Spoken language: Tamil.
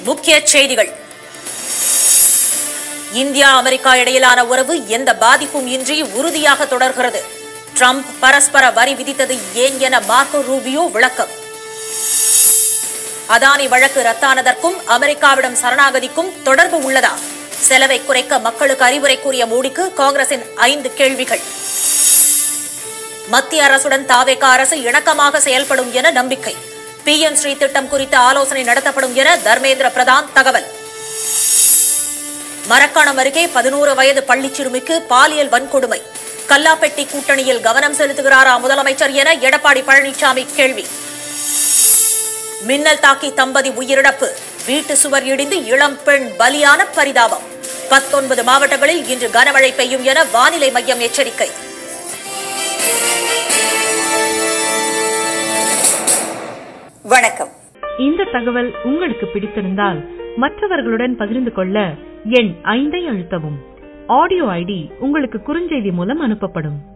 முக்கிய செய்திகள் இந்தியா அமெரிக்கா இடையிலான உறவு எந்த பாதிப்பும் இன்றி உறுதியாக தொடர்கிறது ட்ரம்ப் பரஸ்பர வரி விதித்தது ஏன் என மார்க்கோ ரூபியோ விளக்கம் அதானி வழக்கு ரத்தானதற்கும் அமெரிக்காவிடம் சரணாகதிக்கும் தொடர்பு உள்ளதா செலவை குறைக்க மக்களுக்கு அறிவுரை கூறிய மோடிக்கு காங்கிரசின் ஐந்து கேள்விகள் மத்திய அரசுடன் தாவேக அரசு இணக்கமாக செயல்படும் என நம்பிக்கை பிஎம் ஸ்ரீ திட்டம் குறித்த ஆலோசனை நடத்தப்படும் என தர்மேந்திர பிரதான் தகவல் மரக்காணம் அருகே பதினோரு வயது பள்ளிச் சிறுமிக்கு பாலியல் வன்கொடுமை கல்லாப்பெட்டி கூட்டணியில் கவனம் செலுத்துகிறாரா முதலமைச்சர் என எடப்பாடி பழனிசாமி கேள்வி மின்னல் தாக்கி தம்பதி உயிரிழப்பு வீட்டு சுவர் இடிந்து இளம் பெண் பலியான பரிதாபம் பத்தொன்பது மாவட்டங்களில் இன்று கனமழை பெய்யும் என வானிலை மையம் எச்சரிக்கை வணக்கம் இந்த தகவல் உங்களுக்கு பிடித்திருந்தால் மற்றவர்களுடன் பகிர்ந்து கொள்ள எண் ஐந்தை அழுத்தவும் ஆடியோ ஐடி உங்களுக்கு குறுஞ்செய்தி மூலம் அனுப்பப்படும்